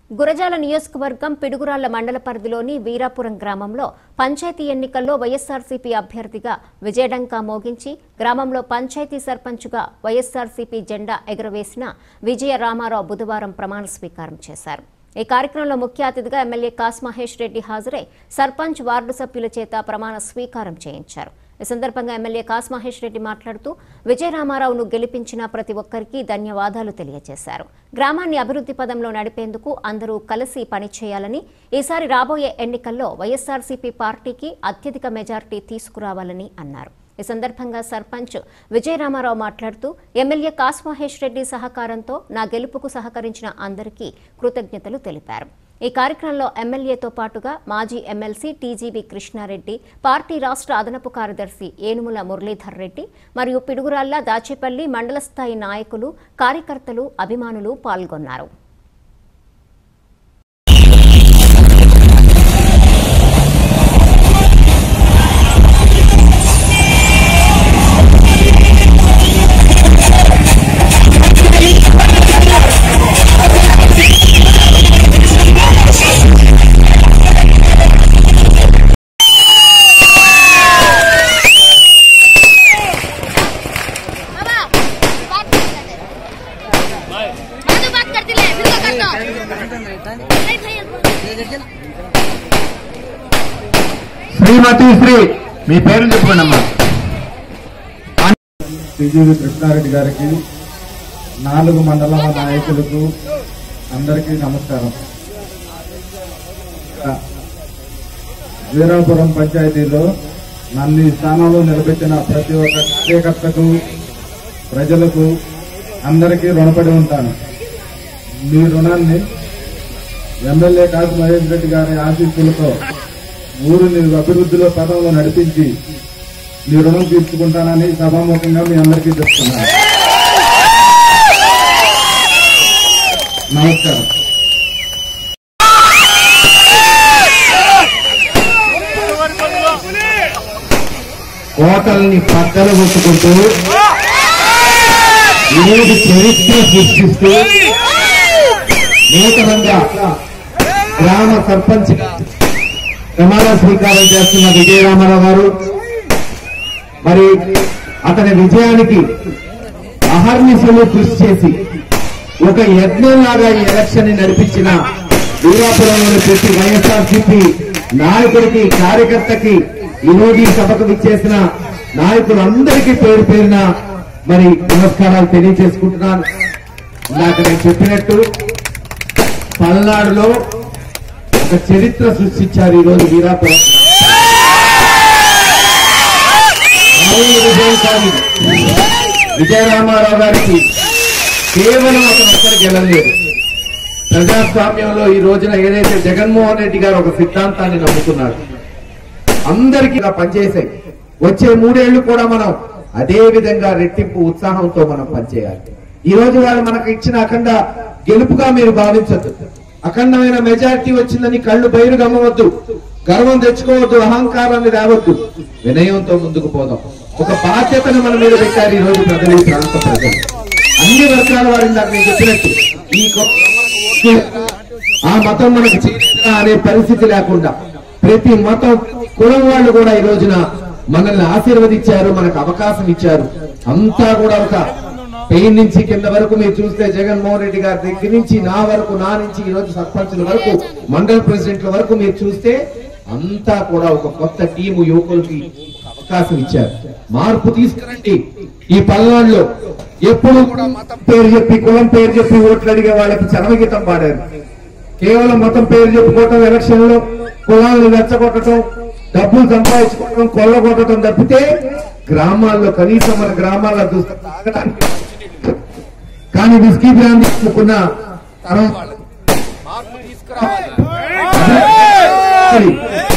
గురజాల నియోజకవర్గం పిడుగురాళ్ల మండల పరిధిలోని వీరాపురం గ్రామంలో పంచాయతీ ఎన్నికల్లో వైఎస్సార్సీపీ అభ్యర్థిగా విజయడంకా మోగించి గ్రామంలో పంచాయతీ సర్పంచ్గా వైఎస్సార్సీపీ జెండా ఎగురవేసిన విజయ రామారావు బుధవారం ప్రమాణ స్వీకారం చేశారు ఈ కార్యక్రమంలో ముఖ్య అతిథిగా ఎమ్మెల్యే కాస్ మహేష్ రెడ్డి హాజరై సర్పంచ్ వార్డు సభ్యుల చేత ప్రమాణ స్వీకారం చేయించారు ఈ సందర్భంగా ఎమ్మెల్యే కాస్ మహేష్ రెడ్డి మాట్లాడుతూ విజయరామారావును గెలిపించిన ప్రతి ఒక్కరికి ధన్యవాదాలు తెలియజేశారు గ్రామాన్ని అభివృద్ధి పదంలో నడిపేందుకు అందరూ కలిసి పనిచేయాలని ఈసారి రాబోయే ఎన్నికల్లో వైఎస్సార్సీపీ పార్టీకి అత్యధిక మెజార్టీ తీసుకురావాలని అన్నారు ఈ సందర్భంగా సర్పంచ్ విజయరామారావు మాట్లాడుతూ ఎమ్మెల్యే కాస్ మహేష్ రెడ్డి సహకారంతో నా గెలుపుకు సహకరించిన అందరికీ కృతజ్ఞతలు తెలిపారు ఈ కార్యక్రమంలో ఎమ్మెల్యేతో పాటుగా మాజీ ఎమ్మెల్సీ టీజీబీ కృష్ణారెడ్డి పార్టీ రాష్ట్ర అదనపు కార్యదర్శి ఏనుముల మురళీధర్ రెడ్డి మరియు పిడుగురాళ్ల దాచేపల్లి మండల స్థాయి నాయకులు కార్యకర్తలు అభిమానులు పాల్గొన్నారు बाबा बात करते हैं मैं बात करती ले फिर क्या करता नहीं भैया శ్రీమతి శ్రీ మీ పేరు చెప్పండి అమ్మా టీజీవి కృష్ణారెడ్డి గారికి నాలుగు మండల నాయకులకు అందరికీ నమస్కారం వీరాపురం పంచాయతీలో నన్ను ఈ స్థానంలో నిలబెట్టిన ప్రతి ఒక్క కార్యకర్తకు ప్రజలకు అందరికీ రుణపడి ఉంటాను మీ రుణాన్ని ఎమ్మెల్యే కాసు మహేష్ రెడ్డి గారి ఆశీస్సులతో ఊరిని అభివృద్ధిలో పదంలో నడిపించి మీ రుణం తీర్చుకుంటానని సభాముఖంగా మీ అందరికీ చెప్తున్నాను నమస్కారం కోటల్ని పక్కన కొట్టుకుంటూ ఏడు చరిత్ర సృష్టిస్తూ నూతనంగా గ్రామ సర్పంచ్ ప్రమాణ స్వీకారం చేస్తున్న విజయరామారావు గారు మరి అతని విజయానికి అహర్నిశలు కృషి చేసి ఒక యజ్ఞంలాగా ఈ ఎలక్షన్ ని నడిపించిన వీరాపురంలోని ప్రతి వైఎస్ఆర్సీపీ నాయకుడికి కార్యకర్తకి ఈరోజు ఈ సభకు విచ్చేసిన నాయకులందరికీ పేరు పేరున మరి నమస్కారాలు తెలియజేసుకుంటున్నాను నాకు నేను చెప్పినట్టు పల్నాడులో ఒక చరిత్ర సృష్టించారు ఈరోజు వీరాపురం మామూలు విజయం కాదు విజయరామారావు గారికి కేవలం అతను ఒక్కరికి వెళ్ళలేదు ప్రజాస్వామ్యంలో ఈ రోజున ఏదైతే జగన్మోహన్ రెడ్డి గారు ఒక సిద్ధాంతాన్ని నమ్ముతున్నారు అందరికీ ఇలా పనిచేసాయి వచ్చే మూడేళ్లు కూడా మనం అదే విధంగా రెట్టింపు ఉత్సాహంతో మనం పనిచేయాలి ఈ రోజు వాళ్ళు మనకు ఇచ్చిన అఖండ గెలుపుగా మీరు భావించద్దు అఖండమైన మెజారిటీ వచ్చిందని కళ్ళు బయలు గమ్మవద్దు గర్వం తెచ్చుకోవద్దు అహంకారాన్ని రావద్దు వినయంతో ముందుకు పోదాం ఒక బాధ్యతను మన మీద పెట్టారు ఈ రోజు ప్రజలు ఈ ప్రాంత ప్రజలు అన్ని వర్గాల వారిని నాకు నేను చెప్పినట్టు ఈ కొత్త ఆ మతం మనకు చేయలేదా అనే పరిస్థితి లేకుండా ప్రతి మతం కులం వాళ్ళు కూడా ఈ రోజున మనల్ని ఆశీర్వదించారు మనకు అవకాశం ఇచ్చారు అంతా కూడా ఒక పెయిన్ నుంచి కింద వరకు మీరు చూస్తే జగన్మోహన్ రెడ్డి గారి దగ్గర నుంచి నా వరకు నా నుంచి ఈ రోజు సర్పంచుల వరకు మండల ప్రెసిడెంట్ల వరకు మీరు చూస్తే అంతా కూడా ఒక కొత్త టీము యువకులకి అవకాశం ఇచ్చారు మార్పు తీసుకురండి ఈ పల్నాడులో ఎప్పుడు కూడా మతం పేరు చెప్పి కులం పేరు చెప్పి ఓట్లు అడిగే వాళ్ళకి చరమగీతం పాడారు కేవలం మతం పేరు చెప్పుకోవటం ఎలక్షన్ లో కులాలను రెచ్చగొట్టడం డబ్బులు సంపాదించుకోవడం కొల్లగొట్టడం తప్పితే గ్రామాల్లో కనీసం మన గ్రామాల్లో చూస్తే తాగడానికి కానీ విస్కీ బ్రాండ్ అనుకున్న తరం వాళ్ళకి మార్పు తీసుకురావాలి.